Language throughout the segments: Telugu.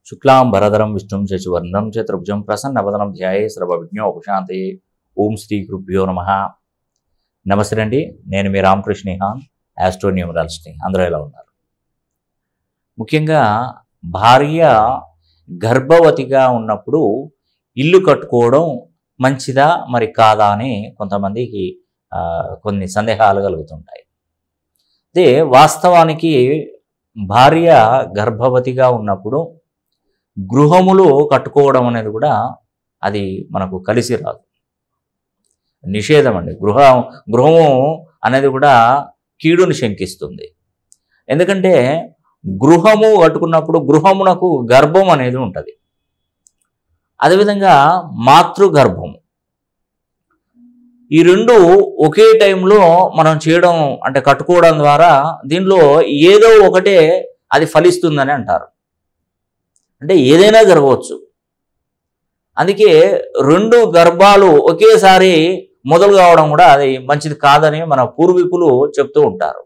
శుక్లాం భరధరం విష్ణుం శశివర్ణం చతుర్భుజం ప్రసన్నవదనం ధ్యాయే సర్వవిజ్ఞోపశాంతి ఓం శ్రీ గురుభ్యో నమ నమస్తే అండి నేను మీ రామకృష్ణ హాన్ యాస్ట్రో న్యూమరాలజీ అందరూ ఎలా ఉన్నారు ముఖ్యంగా భార్య గర్భవతిగా ఉన్నప్పుడు ఇల్లు కట్టుకోవడం మంచిదా మరి కాదా అని కొంతమందికి ఆ, కొన్ని సందేహాలు కలుగుతుంటాయి అయితే వాస్తవానికి భార్య గర్భవతిగా ఉన్నప్పుడు గృహములు కట్టుకోవడం అనేది కూడా అది మనకు కలిసి రాదు నిషేధం అండి గృహ గృహము అనేది కూడా కీడుని శంకిస్తుంది ఎందుకంటే గృహము కట్టుకున్నప్పుడు గృహమునకు గర్భం అనేది ఉంటుంది అదేవిధంగా మాతృగర్భము ఈ రెండు ఒకే టైంలో మనం చేయడం అంటే కట్టుకోవడం ద్వారా దీనిలో ఏదో ఒకటే అది ఫలిస్తుందని అంటారు అంటే ఏదైనా జరగవచ్చు అందుకే రెండు గర్భాలు ఒకేసారి మొదలు కావడం కూడా అది మంచిది కాదని మన పూర్వీకులు చెప్తూ ఉంటారు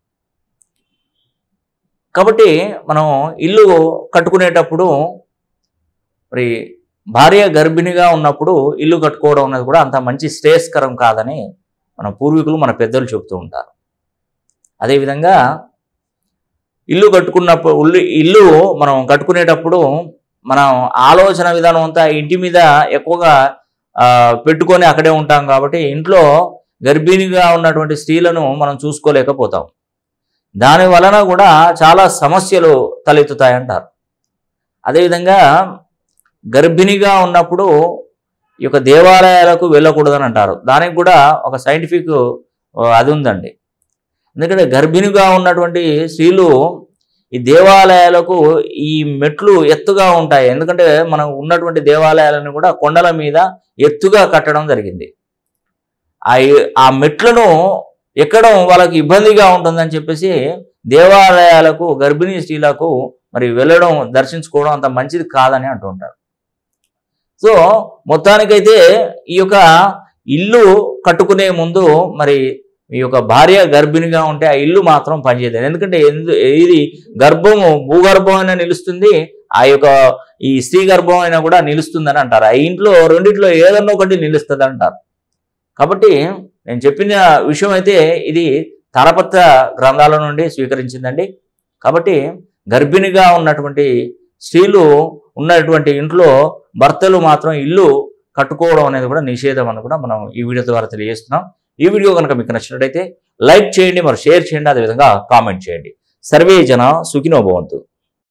కాబట్టి మనం ఇల్లు కట్టుకునేటప్పుడు మరి భార్య గర్భిణిగా ఉన్నప్పుడు ఇల్లు కట్టుకోవడం అనేది కూడా అంత మంచి శ్రేయస్కరం కాదని మన పూర్వీకులు మన పెద్దలు చెప్తూ ఉంటారు అదేవిధంగా ఇల్లు కట్టుకున్నప్పుడు ఇల్లు ఇల్లు మనం కట్టుకునేటప్పుడు మనం ఆలోచన విధానం అంతా ఇంటి మీద ఎక్కువగా ఆ, పెట్టుకొని అక్కడే ఉంటాం కాబట్టి ఇంట్లో గర్భిణిగా ఉన్నటువంటి స్త్రీలను మనం చూసుకోలేకపోతాం దాని వలన కూడా చాలా సమస్యలు తలెత్తుతాయంటారు అదేవిధంగా గర్భిణిగా ఉన్నప్పుడు ఈ యొక్క దేవాలయాలకు వెళ్ళకూడదని అంటారు దానికి కూడా ఒక సైంటిఫిక్ అది ఉందండి ఎందుకంటే గర్భిణిగా ఉన్నటువంటి స్త్రీలు ఈ దేవాలయాలకు ఈ మెట్లు ఎత్తుగా ఉంటాయి ఎందుకంటే మనం ఉన్నటువంటి దేవాలయాలను కూడా కొండల మీద ఎత్తుగా కట్టడం జరిగింది ఆ ఆ మెట్లను ఎక్కడం వాళ్ళకి ఇబ్బందిగా ఉంటుందని చెప్పేసి దేవాలయాలకు గర్భిణీ స్త్రీలకు మరి వెళ్ళడం దర్శించుకోవడం అంత మంచిది కాదని అంటుంటారు సో మొత్తానికైతే ఈ యొక్క ఇల్లు కట్టుకునే ముందు మరి ఈ యొక్క భార్య గర్భిణిగా ఉంటే ఆ ఇల్లు మాత్రం పనిచేయదు ఎందుకంటే ఎందు ఇది గర్భము భూగర్భం అయినా నిలుస్తుంది ఆ యొక్క ఈ స్త్రీ గర్భం అయినా కూడా నిలుస్తుందని అంటారు ఆ ఇంట్లో రెండిట్లో ఏదన్నా ఒకటి నిలుస్తుంది అంటారు కాబట్టి నేను చెప్పిన విషయం అయితే ఇది తాళపత్ర గ్రంథాల నుండి స్వీకరించిందండి కాబట్టి గర్భిణిగా ఉన్నటువంటి స్త్రీలు ఉన్నటువంటి ఇంట్లో భర్తలు మాత్రం ఇల్లు కట్టుకోవడం అనేది కూడా నిషేధం అని కూడా మనం ఈ వీడియో ద్వారా తెలియజేస్తున్నాం ఈ వీడియో కనుక మీకు నచ్చినట్టయితే లైక్ చేయండి మరి షేర్ చేయండి అదేవిధంగా కామెంట్ చేయండి సర్వే జన సుఖినో భవంతు